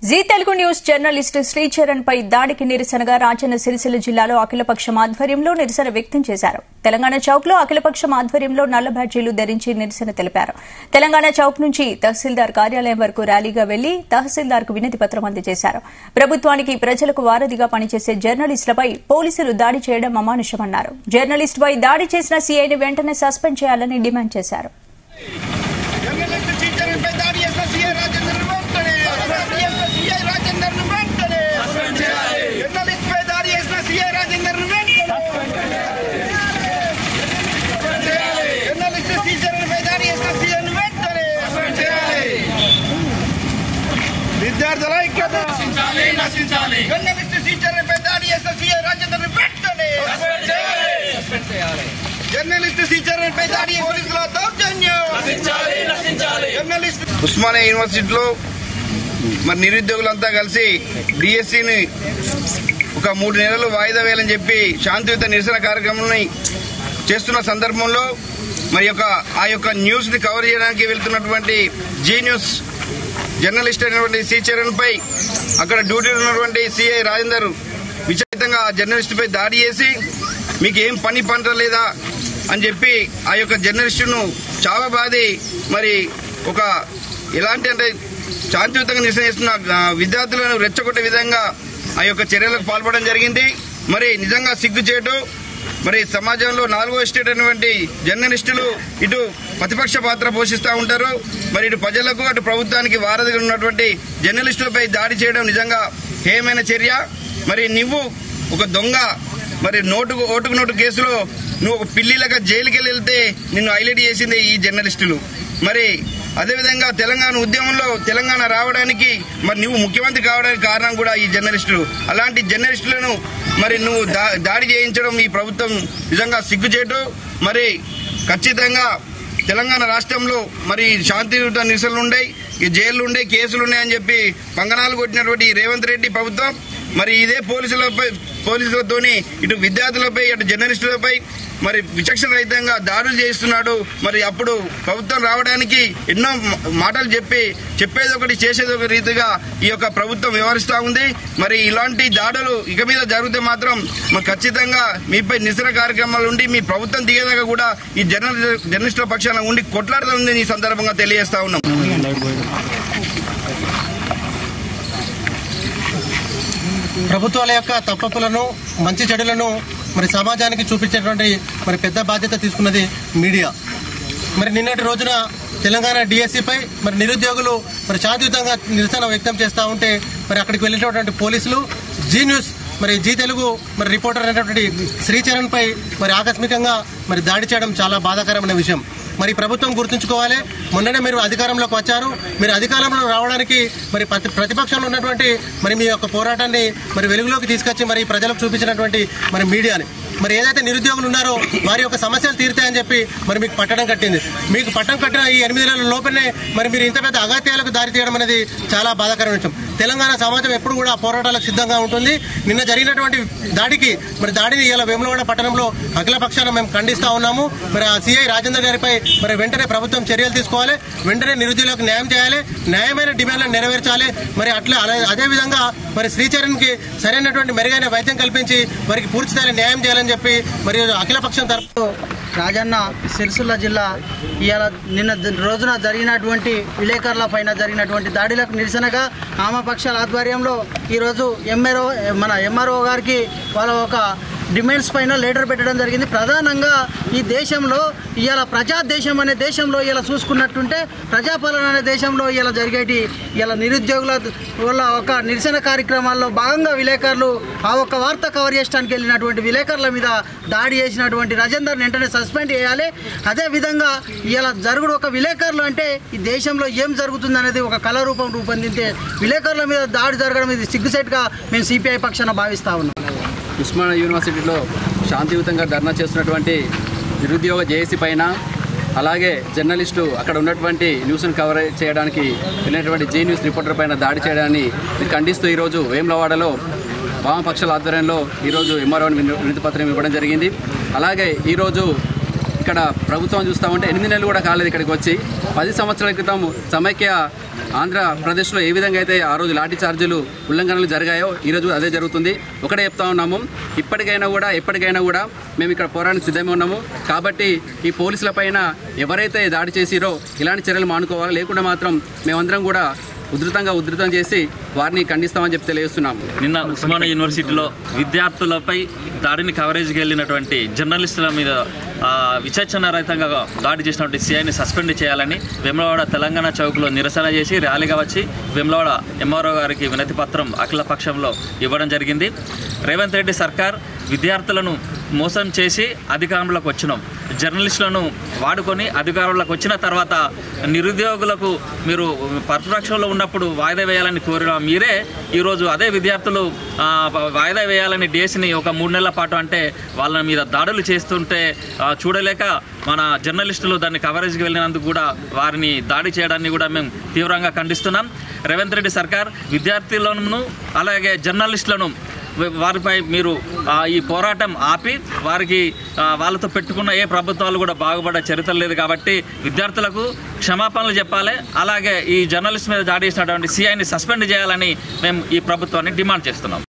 G Telugu news journalist Sricharan పై దాడికి నిరసనగా రాజన్న సిరిసిల్ల జిల్లాలో అఖిలపక్షం ఆధ్వర్యంలో నిరసన వ్యక్తం చేశారు తెలంగాణ చౌక్ లో అఖిలపక్షం ఆధ్వర్యంలో నల్ల బ్యాడ్జీలు ధరించి నిరసన తెలిపారు తెలంగాణ చౌక్ నుంచి తహసీల్దార్ కార్యాలయం వరకు ర్యాలీగా వెళ్లి తహసీల్దార్ కు వినతి పత్రం అందజేశారు ప్రభుత్వానికి ప్రజలకు వారధిగా పనిచేసే జర్నలిస్టులపై పోలీసులు దాడి చేయడం అమానుషమన్నారు జర్నలిస్టుపై దాడి చేసిన సీఐని వెంటనే సస్పెండ్ చేయాలని డిమాండ్ చేశారు జర్నలిస్ట్ టీచర్ పై దాడి చేసిన సీఐ రాజేందర్ వెంటనే చేసిన సీఐ రాజేందర్ వెంటనే జర్నలిస్ట్ పై దాడి చేసిన సీఐ రాజేందర్ వెంటనే జర్నలిస్ట్ టీచర్ పై దాడి చేసిన సీఐ వెంటనే విద్యార్థుల ఐక్యత జర్నలిస్ట్ టీచర్ పై దాడి చేసిన సీఐ రాజేందర్ వెంటనే జర్నలిస్ట్ టీచర్ పై దాడి పోలీసుల దౌర్జన్యం జర్నలిస్ట్ ఉస్మానియా యూనివర్సిటీలో మరి నిరుద్యోగులంతా కలిసి డిఎస్సిని ఒక మూడు నెలలు వాయిదా వేయాలని చెప్పి శాంతియుత నిరసన కార్యక్రమాన్ని చేస్తున్న సందర్భంలో మరి యొక్క ఆ యొక్క న్యూస్ ని కవర్ చేయడానికి వెళ్తున్నటువంటి జీ న్యూస్ జర్నలిస్ట్ అయినటువంటి సి చరణ్ పై అక్కడ డ్యూటీ ఉన్నటువంటి సిఐ రాజేందర్ విచలితంగా ఆ జర్నలిస్ట్ పై దాడి చేసి మీకు ఏం పని పంట లేదా అని చెప్పి ఆ యొక్క జర్నలిస్టును చాలా బాధి మరి ఒక ఎలాంటి అంటే శాంతియుతంగా నిరసన చేస్తున్న ఆ, విద్యార్థులను రెచ్చగొట్టే విధంగా ఆ యొక్క చర్యలకు పాల్పడడం జరిగింది మరి నిజంగా సిగ్గుచేటు మరి సమాజంలో నాలుగో స్టేట్ అయినటువంటి జర్నలిస్టులు ఇటు ప్రతిపక్ష పాత్ర పోషిస్తూ ఉంటారు మరి ఇటు ప్రజలకు అటు ప్రభుత్వానికి వారధిగా ఉన్నటువంటి జర్నలిస్టులపై దాడి చేయడం నిజంగా హేయమైన చర్య మరి నువ్వు ఒక దొంగ మరి నోటుకు ఓటుకు నోటు కేసులో నువ్వు ఒక పిల్లిలాగా జైలుకి వెళ్తే నిన్ను హైలైట్ చేసింది ఈ జర్నలిస్టులు మరి అదేవిధంగా తెలంగాణ ఉద్యమంలో తెలంగాణ రావడానికి మరి నువ్వు ముఖ్యమంత్రి కావడానికి కారణం కూడా ఈ జర్నలిస్టులు అలాంటి జర్నలిస్టులను మరి నువ్వు దా- దాడి చేయించడం ఈ ప్రభుత్వం నిజంగా సిగ్గుచేటు మరి ఖచ్చితంగా తెలంగాణ రాష్ట్రంలో మరి శాంతియుత నిరసనలు ఉన్నాయి ఈ జైళ్లు ఉండే కేసులు ఉన్నాయని చెప్పి పంగనాలు కొట్టినటువంటి ఈ రేవంత్ రెడ్డి ప్రభుత్వం మరి ఇదే పోలీసులపై పోలీసులతోని ఇటు విద్యార్థులపై అటు జర్నలిస్టులపై మరి విచక్షణ రహితంగా దాడులు చేస్తున్నాడు మరి అప్పుడు ప్రభుత్వం రావడానికి ఎన్నో మా- మాటలు చెప్పి చెప్పేది ఒకటి చేసేది ఒక రీతిగా ఈ యొక్క ప్రభుత్వం వ్యవహరిస్తూ ఉంది మరి ఇలాంటి దాడులు ఇక మీద జరిగితే మాత్రం మరి ఖచ్చితంగా మీపై నిరసన కార్యక్రమాలు ఉండి మీ ప్రభుత్వం దిగేదాకా కూడా ఈ జర్నలి జర్నలిస్టుల పక్షాన ఉండి కొట్లాడుతుంది ఈ సందర్భంగా తెలియజేస్తా ఉన్నాం ప్రభుత్వాల యొక్క తప్పప్పులను మంచి చెడులను మరి సమాజానికి చూపించేటువంటి మరి పెద్ద బాధ్యత తీసుకున్నది మీడియా మరి నిన్నటి రోజున తెలంగాణ డిఎస్సిపై మరి నిరుద్యోగులు మరి శాంతియుతంగా నిరసన వ్యక్తం చేస్తూ ఉంటే మరి అక్కడికి వెళ్ళినటువంటి పోలీసులు జీ న్యూస్ మరి జీ తెలుగు మరి రిపోర్టర్ అయినటువంటి శ్రీచరణ్ పై మరి ఆకస్మికంగా మరి దాడి చేయడం చాలా బాధాకరమైన విషయం మరి ప్రభుత్వం గుర్తుంచుకోవాలి మొన్ననే మీరు అధికారంలోకి వచ్చారు మీరు అధికారంలో రావడానికి మరి ప్రతి ప్రతిపక్షంలో ఉన్నటువంటి మరి మీ యొక్క పోరాటాన్ని మరి వెలుగులోకి తీసుకొచ్చి మరి ప్రజలకు చూపించినటువంటి మరి మీడియాని మరి ఏదైతే నిరుద్యోగులు ఉన్నారో వారి యొక్క సమస్యలు తీరుతాయని చెప్పి మరి మీకు పట్టడం కట్టింది మీకు పట్టం కట్టిన ఈ ఎనిమిది నెలల లోపలనే మరి మీరు ఇంత పెద్ద అగత్యాలకు దారి తీయడం అనేది చాలా బాధాకరమైన విషయం తెలంగాణ సమాజం ఎప్పుడు కూడా ఆ పోరాటాలకు సిద్ధంగా ఉంటుంది నిన్న జరిగినటువంటి దాడికి మరి దాడిని ఇలా వేములవాడ పట్టణంలో అఖిల పక్షాన మేము ఖండిస్తా ఉన్నాము మరి ఆ సిఐ రాజేందర్ గారిపై మరి వెంటనే ప్రభుత్వం చర్యలు తీసుకోవాలి వెంటనే నిరుద్యోగులకు న్యాయం చేయాలి న్యాయమైన డిమాండ్లను నెరవేర్చాలి మరి అట్లా అలా- అదేవిధంగా మరి శ్రీచరణ్కి సరైనటువంటి మెరుగైన వైద్యం కల్పించి వారికి పూర్తి స్థాయి న్యాయం చేయాలని చెప్పి మరి అఖిల పక్షం తరపు రాజన్న సిరిసిల్ల జిల్లా ఇవాళ నిన్న ద- రోజున జరిగినటువంటి విలేకరుల పైన జరిగినటువంటి దాడులకు నిరసనగా ఆమపక్షాల ఆధ్వర్యంలో ఈరోజు ఎంఆర్ఓ మన ఎంఆర్ఓ గారికి వాళ్ళ ఒక డిమాండ్స్ పైన లెటర్ పెట్టడం జరిగింది ప్రధానంగా ఈ దేశంలో ఇవాళ ప్రజాదేశం అనే దేశంలో ఇలా చూసుకున్నట్టుంటే ప్రజాపాలన అనే దేశంలో ఇలా జరిగేటి ఇలా నిరుద్యోగుల వల్ల ఒక నిరసన కార్యక్రమాల్లో భాగంగా విలేకరులు ఆ ఒక్క వార్త కవర్ చేయడానికి వెళ్ళినటువంటి విలేకరుల మీద దాడి చేసినటువంటి రాజేందర్ వెంటనే సస్పెండ్ చేయాలి అదేవిధంగా ఇలా జరుగుడు ఒక విలేకరులు అంటే ఈ దేశంలో ఏం జరుగుతుంది అనేది ఒక కళ రూపం రూపొందించే విలేకరుల మీద దాడి జరగడం ఇది సిగ్గుసేటుగా మేము సిపిఐ పక్షాన భావిస్తా ఉన్నాం ఉస్మానియా యూనివర్సిటీలో శాంతియుతంగా ధర్నా చేస్తున్నటువంటి నిరుద్యోగ జేఏసీ పైన అలాగే జర్నలిస్టు అక్కడ ఉన్నటువంటి న్యూస్ను కవర్ చేయడానికి వెళ్ళినటువంటి జే న్యూస్ రిపోర్టర్ పైన దాడి చేయడాన్ని ఖండిస్తూ ఈరోజు వేములవాడలో వామపక్షాల ఆధ్వర్యంలో ఈరోజు ఎంఆర్ఓ వినతి పత్రం ఇవ్వడం జరిగింది అలాగే ఈరోజు ఇక్కడ ప్రభుత్వం చూస్తూ ఉంటే ఎనిమిది నెలలు కూడా కాలేదు ఇక్కడికి వచ్చి పది సంవత్సరాల క్రితం సమైక్య ఆంధ్రప్రదేశ్లో ఏ విధంగా అయితే ఆ రోజు లాఠీ చార్జీలు ఉల్లంఘనలు జరిగాయో ఈరోజు అదే జరుగుతుంది ఒకటే చెప్తా ఉన్నాము ఇప్పటికైనా కూడా ఎప్పటికైనా కూడా మేము ఇక్కడ పోరాడానికి సిద్ధమే ఉన్నాము కాబట్టి ఈ పోలీసుల పైన ఎవరైతే దాడి చేసిరో ఇలాంటి చర్యలు మానుకోవాలి లేకుండా మాత్రం మేమందరం కూడా ఉధృతంగా ఉధృతం చేసి వారిని ఖండిస్తామని చెప్పి తెలియజేస్తున్నాము నిన్న ఉస్మానియా యూనివర్సిటీలో విద్యార్థులపై దాడిని కవరేజ్కి వెళ్ళినటువంటి జర్నలిస్టుల మీద ఆ, విచక్షణారహితంగా దాడి చేసినటువంటి సిఐని సస్పెండ్ చేయాలని వెమ్లవాడ తెలంగాణ చౌక్లో నిరసన చేసి ర్యాలీగా వచ్చి వెమ్లవాడ ఎంఆర్ఓ గారికి వినతి పత్రం అఖిల పక్షంలో ఇవ్వడం జరిగింది రేవంత్ రెడ్డి సర్కార్ విద్యార్థులను మోసం చేసి అధికారంలోకి వచ్చినాం జర్నలిస్టులను వాడుకొని అధికారంలోకి వచ్చిన తర్వాత నిరుద్యోగులకు మీరు ప్రతిపక్షంలో ఉన్నప్పుడు వాయిదా వేయాలని కోరిన మీరే ఈరోజు అదే విద్యార్థులు ఆ, వాయిదా వేయాలని డేస్ని ఒక మూడు నెలల పాటు అంటే వాళ్ళ మీద దాడులు చేస్తుంటే ఆ, చూడలేక మన జర్నలిస్టులు దాన్ని కవరేజ్కి వెళ్ళినందుకు కూడా వారిని దాడి చేయడాన్ని కూడా మేము తీవ్రంగా ఖండిస్తున్నాం రేవంత్ రెడ్డి సర్కార్ విద్యార్థులను అలాగే జర్నలిస్టులను వా- వారిపై మీరు ఆ, ఈ పోరాటం ఆపి వారికి ఆ, వాళ్ళతో పెట్టుకున్న ఏ ప్రభుత్వాలు కూడా బాగుపడే చరిత్ర లేదు కాబట్టి విద్యార్థులకు క్షమాపణలు చెప్పాలి అలాగే ఈ జర్నలిస్ట్ మీద దాడి చేసినటువంటి సిఐని సస్పెండ్ చేయాలని మేము ఈ ప్రభుత్వాన్ని డిమాండ్ చేస్తున్నాం